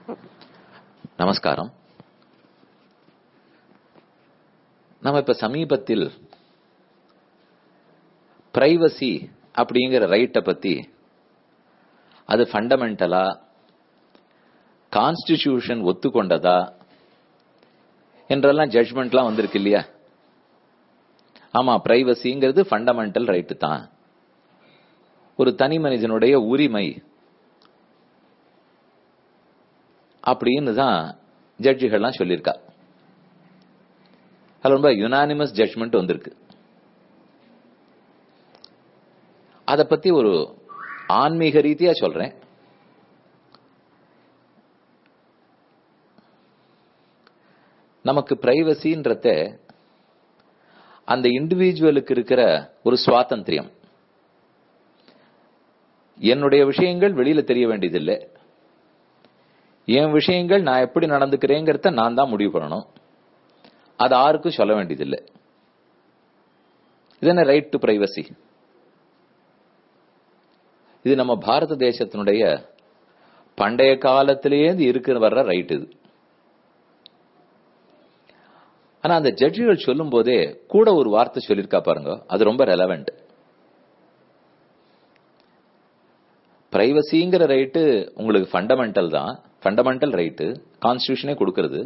நமஸ்காரம் நம்ம இப்ப சமீபத்தில் பிரைவசி அப்படிங்கிற ரைட்டை பத்தி அது ஃபண்டமெண்டலா கான்ஸ்டிடியூஷன் ஒத்துக்கொண்டதா என்றெல்லாம் ஜட்மெண்ட்லாம் வந்திருக்கு இல்லையா ஆமா பிரைவசிங்கிறது ஃபண்டமெண்டல் ரைட்டு தான் ஒரு தனி மனிதனுடைய உரிமை அப்படின்னு தான் ஜட்ஜிகள்லாம் சொல்லியிருக்கா அது ரொம்ப யுனானிமஸ் ஜட்மெண்ட் வந்திருக்கு அத பத்தி ஒரு ஆன்மீக ரீதியா சொல்றேன் நமக்கு பிரைவசின்றத அந்த இண்டிவிஜுவலுக்கு இருக்கிற ஒரு சுவாதந்திரியம் என்னுடைய விஷயங்கள் வெளியில தெரிய வேண்டியதில்லை என் விஷயங்கள் நான் எப்படி நடந்துக்கிறேங்கிறத நான் தான் முடிவு பண்ணணும் அது யாருக்கும் சொல்ல வேண்டியதில்லை இது என்ன ரைட் டு பிரைவசி இது நம்ம பாரத தேசத்தினுடைய பண்டைய காலத்திலேருந்து இருக்கிற வர்ற ரைட் இது ஆனா அந்த ஜட்ஜிகள் சொல்லும் போதே கூட ஒரு வார்த்தை சொல்லியிருக்கா பாருங்க அது ரொம்ப ரெலவெண்ட் பிரைவசிங்கிற ரைட்டு உங்களுக்கு ஃபண்டமெண்டல் தான் ஃபண்டமெண்டல் ரைட்டு கான்ஸ்டியூஷனே கொடுக்கறது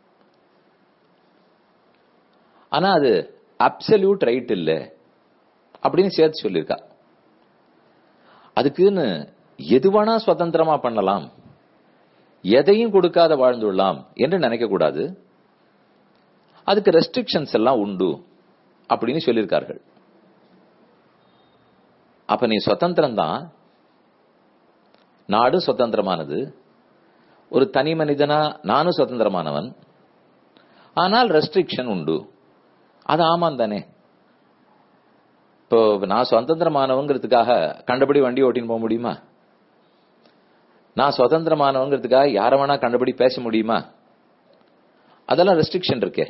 ஆனா அது அப்சல்யூட் ரைட் இல்ல அப்படின்னு சேர்த்து சொல்லியிருக்கா அதுக்குன்னு எதுவானா சுதந்திரமா பண்ணலாம் எதையும் கொடுக்காத வாழ்ந்துள்ளலாம் என்று நினைக்க கூடாது அதுக்கு ரெஸ்ட்ரிக்ஷன்ஸ் எல்லாம் உண்டு அப்படின்னு சொல்லியிருக்கார்கள் அப்ப நீ சுதந்திரம் தான் நாடு சுதந்திரமானது ஒரு தனி மனிதனா நானும் சுதந்திரமானவன் ஆனால் ரெஸ்ட்ரிக்ஷன் உண்டு அது ஆமாம் தானே இப்போ நான் சுதந்திரமானவங்கிறதுக்காக கண்டபடி வண்டி ஓட்டின்னு போக முடியுமா நான் சுதந்திரமானவங்கிறதுக்காக யார வேணா கண்டபடி பேச முடியுமா அதெல்லாம் ரெஸ்ட்ரிக்ஷன் இருக்கே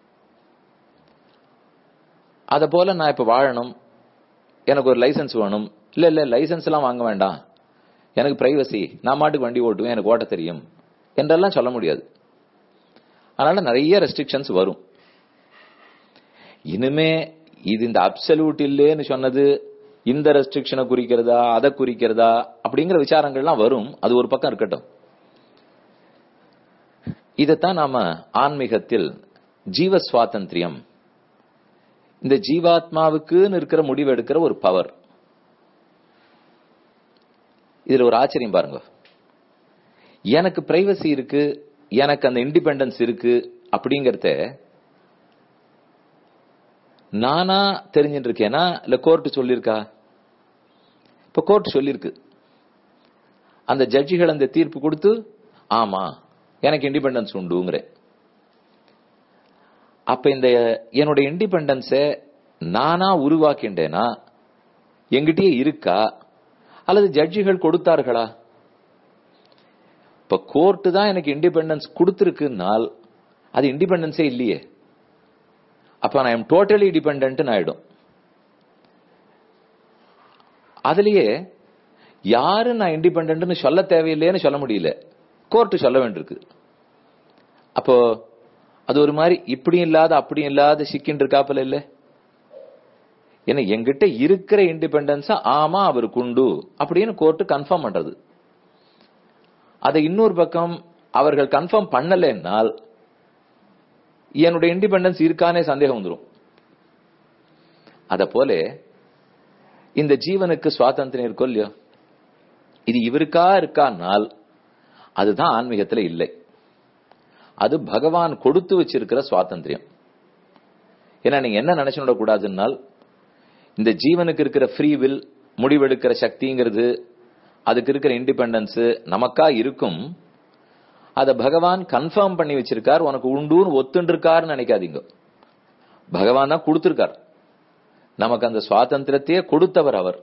அத போல நான் இப்ப வாழணும் எனக்கு ஒரு லைசன்ஸ் வேணும் இல்ல இல்ல லைசன்ஸ் எல்லாம் வாங்க வேண்டாம் எனக்கு பிரைவசி நான் மாட்டுக்கு வண்டி ஓட்டுவேன் எனக்கு ஓட்ட தெரியும் என்றெல்லாம் சொல்ல முடியாது அதனால நிறைய ரெஸ்ட்ரிக்ஷன்ஸ் வரும் இனிமே இது இந்த அப்சல்யூட் இல்லேன்னு சொன்னது இந்த ரெஸ்ட்ரிக்ஷனை குறிக்கிறதா அதை குறிக்கிறதா அப்படிங்கிற விசாரங்கள்லாம் வரும் அது ஒரு பக்கம் இருக்கட்டும் இதைத்தான் நாம ஆன்மீகத்தில் ஜீவ சுவாதந்திரியம் இந்த ஜீவாத்மாவுக்குன்னு இருக்கிற முடிவு எடுக்கிற ஒரு பவர் இதுல ஒரு ஆச்சரியம் பாருங்க எனக்கு பிரைவசி இருக்கு எனக்கு அந்த இண்டிபெண்டன்ஸ் இருக்கு அப்படிங்கறத நானா தெரிஞ்சுட்டு இருக்கேனா இல்ல கோர்ட் சொல்லியிருக்கா இப்ப கோர்ட் சொல்லியிருக்கு அந்த ஜட்ஜிகள் அந்த தீர்ப்பு கொடுத்து ஆமா எனக்கு இண்டிபெண்டன்ஸ் உண்டுங்கிற அப்ப இந்த என்னுடைய இண்டிபெண்டன்ஸ நானா உருவாக்கின்றேனா எங்கிட்டயே இருக்கா அல்லது ஜட்ஜிகள் கொடுத்தார்களா இப்ப கோர்ட்டு தான் எனக்கு இண்டிபெண்டன்ஸ் கொடுத்திருக்குனால் அது இண்டிபெண்டன்ஸே இல்லையே அப்ப நான் எம் டோட்டலி டிபெண்ட் ஆயிடும் அதுலயே யாரு நான் இண்டிபெண்ட்னு சொல்ல தேவையில்லைன்னு சொல்ல முடியல கோர்ட்டு சொல்ல வேண்டியிருக்கு அப்போ அது ஒரு மாதிரி இப்படியும் இல்லாத அப்படியும் இல்லாத சிக்கின் இருக்காப்பல இல்ல ஏன்னா எங்கிட்ட இருக்கிற இண்டிபெண்டன்ஸ் ஆமா அவருக்கு உண்டு அப்படின்னு கோர்ட்டு கன்ஃபார்ம் பண்றது அதை இன்னொரு பக்கம் அவர்கள் கன்ஃபார்ம் பண்ணலைன்னால் என்னுடைய இண்டிபெண்டன்ஸ் இருக்கானே சந்தேகம் வந்துடும் அத போல இந்த ஜீவனுக்கு சுவாதந்திரம் இருக்கோ இல்லையோ இது இவருக்கா இருக்கானால் அதுதான் ஆன்மீகத்துல இல்லை அது பகவான் கொடுத்து வச்சிருக்கிற சுவாதந்திரியம் ஏன்னா நீங்க என்ன நினைச்சுட கூடாதுன்னால் இந்த ஜீவனுக்கு இருக்கிற ஃப்ரீ வில் முடிவெடுக்கிற சக்திங்கிறது அதுக்கு இருக்கிற இண்டிபெண்டன்ஸ் நமக்கா இருக்கும் அத பகவான் கன்ஃபார்ம் பண்ணி வச்சிருக்கார் உனக்கு உண்டுன்னு ஒத்துண்டிருக்காருன்னு நினைக்காதீங்க பகவான் தான் கொடுத்திருக்கார் நமக்கு அந்த சுவாதந்திரத்தையே கொடுத்தவர் அவர்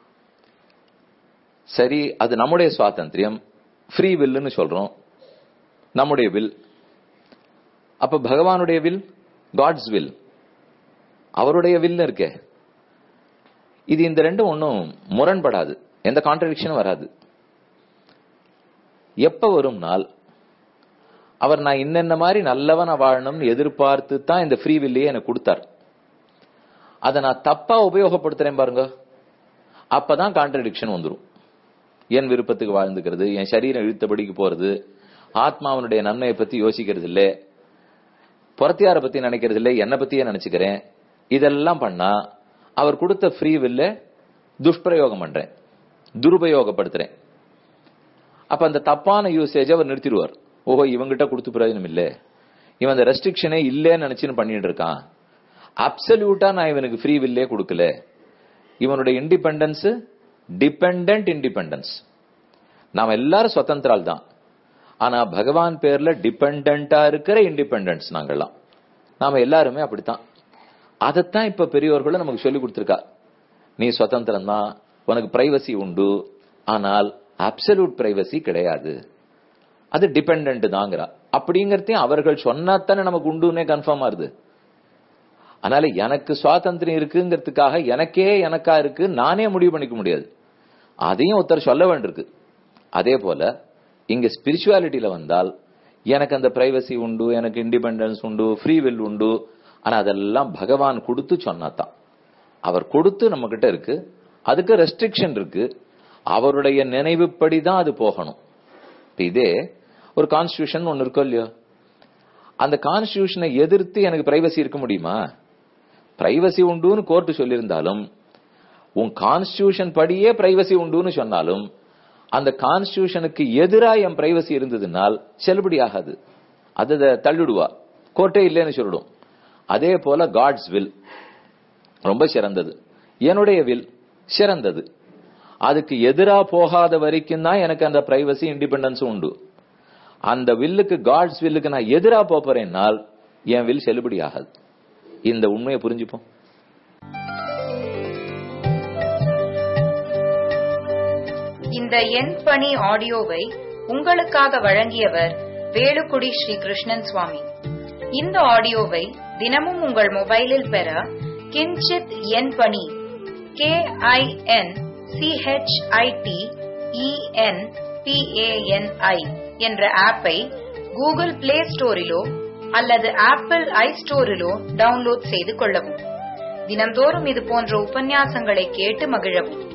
சரி அது நம்முடைய சுவாதந்திரியம் ஃப்ரீ வில்லுன்னு சொல்றோம் நம்முடைய வில் அப்ப பகவானுடைய வில் காட்ஸ் வில் அவருடைய வில் இருக்கே இது இந்த ரெண்டும் ஒன்றும் முரண்படாது எந்த கான்ட்ரடிக்ஷனும் வராது எப்ப வரும் நாள் அவர் நான் இன்னென்ன மாதிரி நல்லவனா வாழணும்னு எதிர்பார்த்து தான் இந்த ஃப்ரீ வில்லையே எனக்கு கொடுத்தார் அதை நான் தப்பா உபயோகப்படுத்துறேன் பாருங்க அப்பதான் கான்ட்ரடிக்ஷன் வந்துரும் என் விருப்பத்துக்கு வாழ்ந்துக்கிறது என் சரீரம் இழுத்தபடிக்கு போறது ஆத்மாவனுடைய நன்மையை பத்தி யோசிக்கிறது இல்ல புறத்தியார பத்தி நினைக்கிறது இல்ல என்னை பத்தியே நினைச்சுக்கிறேன் இதெல்லாம் பண்ணா அவர் கொடுத்த ஃப்ரீ வில்ல துஷ்பிரயோகம் பண்றேன் துருபயோகப்படுத்துறேன் அப்ப அந்த தப்பான யூசேஜ் அவர் நிறுத்திடுவார் ஓஹோ இவங்கிட்ட கொடுத்து பிரயோஜனம் இல்ல இவன் அந்த ரெஸ்ட்ரிக்ஷனே இல்லைன்னு நினைச்சுன்னு பண்ணிட்டு இருக்கான் அப்சல்யூட்டா நான் இவனுக்கு ஃப்ரீ வில்லே கொடுக்கல இவனுடைய இண்டிபெண்டன்ஸ் டிபெண்டன்ட் இண்டிபெண்டன்ஸ் நாம எல்லாரும் சுதந்திரால் தான் ஆனா பகவான் பேர்ல டிபெண்டா இருக்கிற இண்டிபெண்டன்ஸ் நாங்கெல்லாம் நாம எல்லாருமே அப்படித்தான் அதைத்தான் இப்ப பெரியவர்களும் நமக்கு சொல்லி கொடுத்திருக்கா நீ சுதந்திரம் தான் உனக்கு பிரைவசி உண்டு ஆனால் அப்சல்யூட் பிரைவசி கிடையாது அது டிபெண்ட் தாங்கிறா அப்படிங்கறதையும் அவர்கள் சொன்னாத்தானே நமக்கு உண்டுன்னே கன்ஃபார்ம் ஆகுது அதனால எனக்கு சுவாதந்திரம் இருக்குங்கிறதுக்காக எனக்கே எனக்கா இருக்கு நானே முடிவு பண்ணிக்க முடியாது அதையும் ஒருத்தர் சொல்ல வேண்டியிருக்கு அதே போல இங்க ஸ்பிரிச்சுவாலிட்டியில வந்தால் எனக்கு அந்த பிரைவசி உண்டு எனக்கு இண்டிபெண்டன்ஸ் உண்டு ஃப்ரீ வில் உண்டு ஆனா அதெல்லாம் பகவான் கொடுத்து சொன்னாதான் அவர் கொடுத்து நம்ம கிட்ட இருக்கு அதுக்கு ரெஸ்ட்ரிக்ஷன் இருக்கு அவருடைய நினைவுப்படி தான் அது போகணும் இப்ப இதே ஒரு கான்ஸ்டியூஷன் ஒன்னு இருக்கோ இல்லையோ அந்த கான்ஸ்டியூஷனை எதிர்த்து எனக்கு பிரைவசி இருக்க முடியுமா பிரைவசி உண்டுன்னு கோர்ட்டு சொல்லியிருந்தாலும் உன் கான்ஸ்டியூஷன் படியே பிரைவசி உண்டுன்னு சொன்னாலும் அந்த கான்ஸ்டியூஷனுக்கு எதிரா என் பிரைவசி இருந்ததுனால் செல்லுபடி ஆகாது அதை தள்ளிடுவா கோர்ட்டே இல்லைன்னு சொல்லிடும் அதே போல காட்ஸ் வில் ரொம்ப சிறந்தது என்னுடைய வில் சிறந்தது அதுக்கு எதிரா போகாத வரைக்கும் தான் எனக்கு அந்த பிரைவசி இண்டிபெண்டன்ஸ் உண்டு அந்த வில்லுக்கு காட்ஸ் வில்லுக்கு நான் எதிரா போறேன்னால் என் வில் செல்லுபடி ஆகாது இந்த உண்மையை புரிஞ்சுப்போம் இந்த எண் பணி ஆடியோவை உங்களுக்காக வழங்கியவர் வேலுக்குடி ஸ்ரீ கிருஷ்ணன் சுவாமி இந்த ஆடியோவை தினமும் உங்கள் மொபைலில் பெற கிஞ்சித் எண் பணி கே ஐ என் சிஹெச்ஐடி இஎன் பிஏஎன்ஐ என்ற ஆப்பை கூகுள் பிளே ஸ்டோரிலோ அல்லது ஆப்பிள் ஐ ஸ்டோரிலோ டவுன்லோட் செய்து கொள்ளவும் தினம்தோறும் இது போன்ற உபன்யாசங்களை கேட்டு மகிழவும்